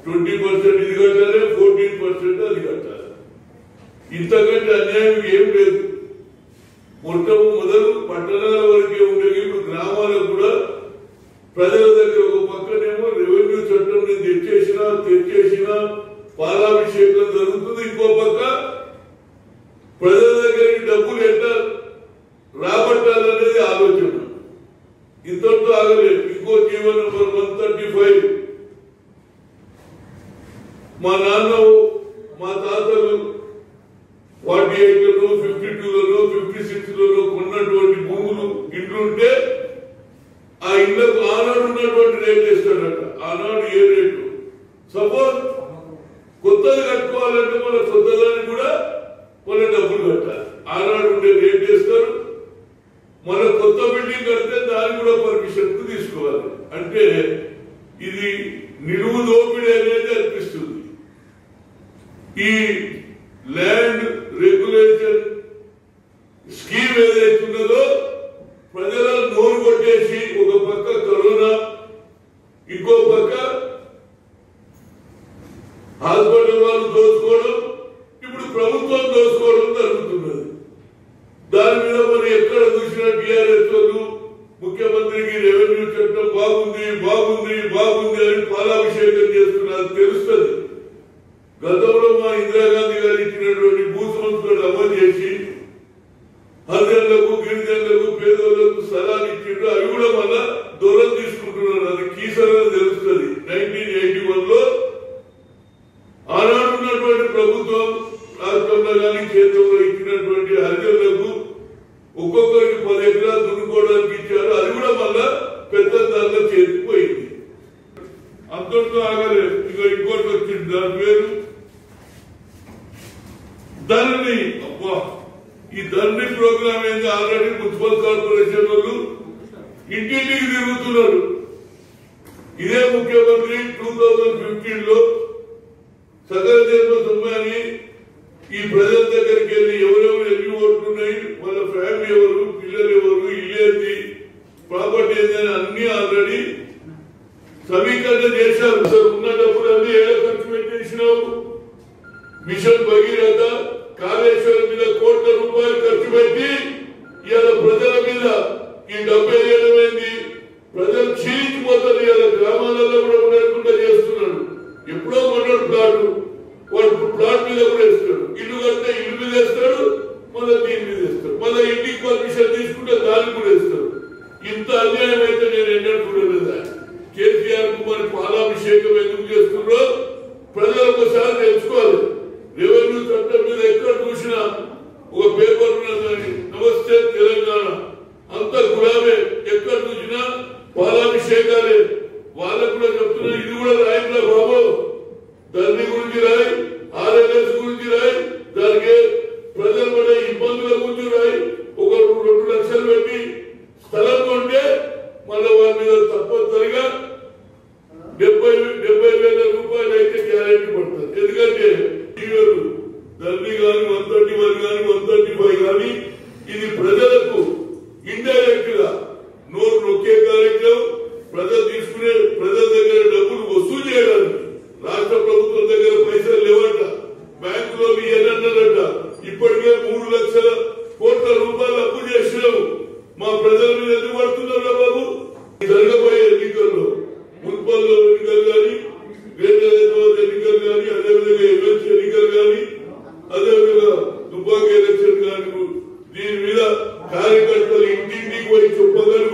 twenty percent ఇది కట్టాలి fourteen percent అది కట్టాలి ఇంతకంటే అన్యాయం ఏం లేదు మొత్తం మొదలు పట్టణాల వరకే ఉండేవి ఇప్పుడు గ్రామాలకు కూడా ప్రజల దగ్గర ఒక పక్కనేమో రెవెన్యూ చట్టం నేను తెచ్చేసిన తెచ్చేసిన పాలాభిషేకం జరుగుతుంది ఇంకో పక్క ప్రజల దగ్గర ఈ డబ్బులు ఎట్లా రాబట్టాలనేది ఆలోచన ఇంతటితో ఆగలేదు ఇంకో GO number one thirty five మా నాన్న మా తాతలు ఫార్టీ ఎయిట్లలో ఫిఫ్టీ టూలలో ఫిఫ్టీ సిక్స్లలో కొన్నటువంటి భూములు ఇంట్లుంటే ఆ ఇళ్లకు ఆనాడు ఉన్నటువంటి రేట్ వేస్తాడట ఆనాడు ఏ రేటు సపోజ్ కొత్తది కట్టుకోవాలంటే మన కొత్తదానికి కూడా మన డబ్బులు కట్టాలి ఆనాడు ఉండే రేట్ వేస్తారు మన కొత్త బిల్డింగ్ కడితే దాన్ని కూడా పర్మిషన్ తీసుకోవాలి అంటే ఇది నిలువు దోపిడీ అనేది అనిపిస్తుంది ఈ ల్యాండ్ రెగ్యులేషన్ స్కీమ్ ఏదైతున్నదో ప్రజల నోరు కొట్టేసి ఒక పక్క కరోనా ఇంకో పక్క హాస్పిటల్ వాళ్ళు దోచుకోవడం ఇప్పుడు ప్రభుత్వం దోచుకోవడం జరుగుతున్నది దాని మీద మరి ఎక్కడ చూసినా టీఆర్ఎస్ వాళ్ళు ముఖ్యమంత్రికి రెవెన్యూ చట్టం బాగుంది బాగుంది బాగుంది అని పాలాభిషేకం చేస్తున్నారు తెలుస్తుంది గతంలో మా ఇందిరాగాంధీ గారు ఇచ్చినటువంటి భూ సంస్కరణ అమలు చేసి హరిజనులకు గిరిజనులకు పేదోళ్లకు స్థలాలు ఇచ్చిండ్రు అవి కూడా మళ్ళా దూరం తీసుకుంటున్నారు అది కీసరని తెలుస్తుంది నైన్టీన్ ఎయిటీ వన్ లో ఆనాడు ఉన్నటువంటి ప్రభుత్వం రాష్ట్రంలో కానీ కేంద్రంలో ఇచ్చినటువంటి హరిజనులకు ఒక్కొక్కరికి పది ఎకరాలు దున్నుకోవడానికి ఇచ్చారు అది కూడా మళ్ళా పెద్ద ధరలో చేరిపోయింది అంతటితో ఆగలేదు ఇక ఇంకోటి వచ్చింది దాని పేరు ధరణి అబ్బా ఈ ధరణి ప్రోగ్రామ్ ఏంది ఆల్రెడీ మున్సిపల్ కార్పొరేషన్ వాళ్ళు ఇంటింటికి తిరుగుతున్నారు ఇదే ముఖ్యమంత్రి టూ థౌజండ్ ఫిఫ్టీన్ లో సకల జన్మ సొమ్మాని ఈ ప్రజల దగ్గరికి వెళ్ళి ఎవరెవరు ఎన్ని ఓట్లు ఉన్నాయి వాళ్ళ ఫ్యామిలీ ఎవరు పిల్లలు ఎవరు ఇల్లేంది ప్రాపర్టీ ఏంది అని అన్ని ఆల్రెడీ సమీకరణ చేశారు సార్ ఉన్న డబ్బులు అన్ని ఏడ ఖర్చు పెట్టేసినావు మిషన్ భగీరథ కాళేశ్వరం మీద కోట్ల రూపాయలు ఖర్చు పెట్టి ఇవాళ ప్రజల మీద ఈ డబ్బు వేయడమైంది ప్రజలు క్షీణించిపోతారు ఇవాళ గ్రామాలలో కూడా ఉండకుండా చేస్తున్నాడు ఎప్పుడో కొన్నాడు ప్లాట్ వాడు ప్లాట్ మీద కూడా వేస్తాడు ఇల్లు కడితే ఇల్లు మీద వేస్తాడు మళ్ళీ దీని మీద వేస్తాడు మళ్ళీ ఇంటికి పర్మిషన్ తీసుకుంటే దానికి కూడా వేస్తాడు ఇంత అన్యాయం అయితే నేను ఎన్నడూ చూడలేదా కేసీఆర్ కు మరి పాలాభిషేకం ఎందుకు చేస్తున్నారో ప్రజలు ఒకసారి తెలుసుకోవాలి రెవెన్యూ చట్టం మీద ఎక్కడ చూసినా ఒక పేపర్ ఉన్నదని నమస్తే తెలంగాణ అంత గులాబే ఎక్కడ చూసినా పాలాభిషేకాలే వాళ్ళకు కూడా చెప్తున్నా ఇది కూడా రాయిట్లా బాబు ధరణి గురించి రాయి ఆర్ఎల్ఎస్ గురించి రాయి దానికి ప్రజలు పడే ఇబ్బందుల గురించి రాయి ఒక రెండు లక్షలు పెట్టి స్థలం కొంటే మళ్ళీ వాళ్ళ మీద తప్పనిసరిగా డెబ్బై డెబ్బై వేల రూపాయలు అయితే గ్యారెంటీ పడుతుంది ఎందుకంటే టీవీలు ధరణి కానీ వన్ థర్టీ వన్ కానీ వన్ థర్టీ ఫైవ్ కానీ ఇది ప్రజలకు ఇండైరెక్ట్ గా నోరు నొక్కే కార్యక్రమం ప్రజలు తీసుకునే ప్రజల దగ్గర డబ్బులు వసూలు చేయడానికి రాష్ట్ర ప్రభుత్వం దగ్గర పైసలు లేవట బ్యాంకులో ఎన్నన్నదట ఇప్పటికే మూడు లక్షల కోట్ల రూపాయలు అప్పు చేసినావు మా ప్రజల మీద ఎందుకు పడుతున్నారా బాబు జరగబోయే ఎన్నికల్లో మున్సిపల్ ఎన్నికలు కానీ గ్రేటర్ హైదరాబాద్ ఎన్నికలు కానీ అదేవిధంగా ఎమ్మెల్సీ ఎన్నికలు కానీ అదేవిధంగా తుపాకీ ఎలక్షన్ కానీ దీని మీద కార్యకర్తలు ఇంటింటికి పోయి చెప్పగలుగు